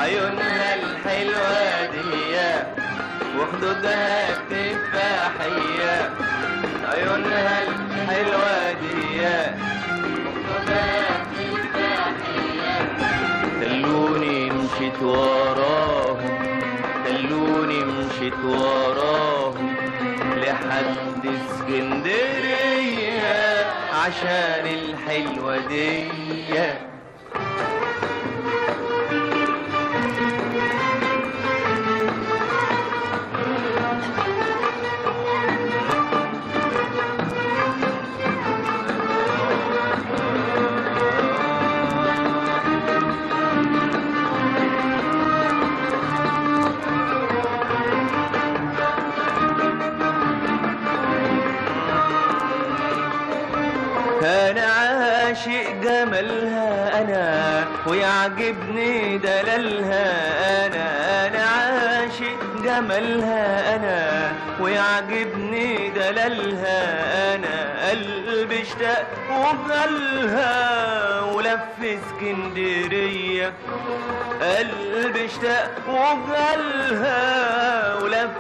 عيونها الحلوة دي وخدودها تفاحية عيونها الحلوة دي وخدودها تفاحية خلوني مشيت وراهم خلوني مشيت وراهم لحد اسكندرية عشان الحلوة دي انا عاشق جمالها انا ويعجبني دلالها انا انا عاشق جمالها انا ويعجبني دلالها انا قلبي اشتاق وجالها ولف اسكندريه قلبي اشتاق وجالها ولف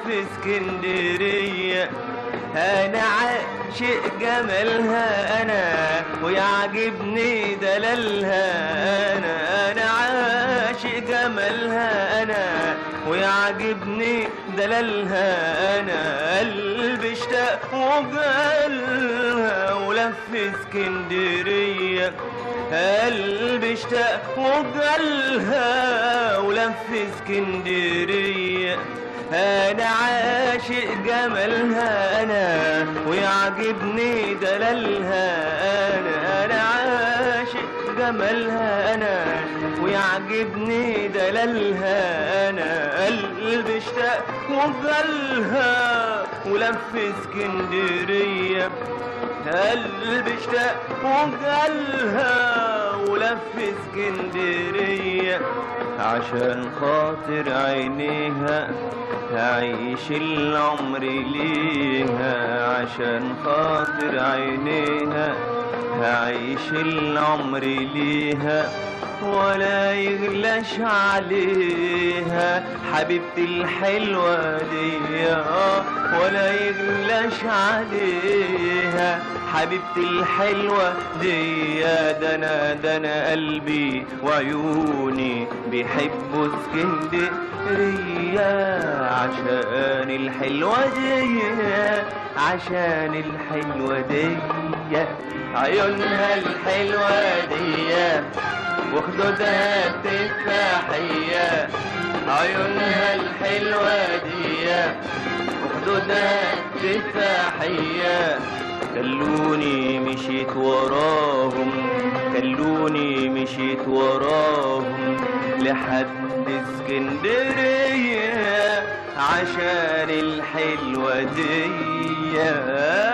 اسكندريه انا عاشق جمالها انا ويعجبني دلالها انا انا عاشق جمالها انا ويعجبني دلالها انا قلبي اشتاق وجالها ولف اسكندريه قلبي اشتاق وجالها ولف اسكندريه انا عاشق جمالها انا ويعجبني دلالها انا انا عاشق جمالها انا ويعجبني دلالها انا قلبي اشتاق وجالها ولف اسكندريه قلبي اشتاق وجالها ولف اسكندريه عشان خاطر عينيها هعيش العمر ليها عشان خاطر عينيها هعيش العمر ليها ولا يغلاش عليها حبيبتي الحلوة دي آه، ولا يغلاش عليها حبيبتي الحلوة دي ده انا ده انا قلبي وعيوني بيحبوا اسكندرية عشان الحلوة دي عشان الحلوة دي عيونها الحلوة دي وخدودها تفاحية عيونها الحلوة دي وخدودها تفاحية خلوني مشيت وراهم خلوني مشيت وراهم لحد اسكندرية عشان الحلوة دي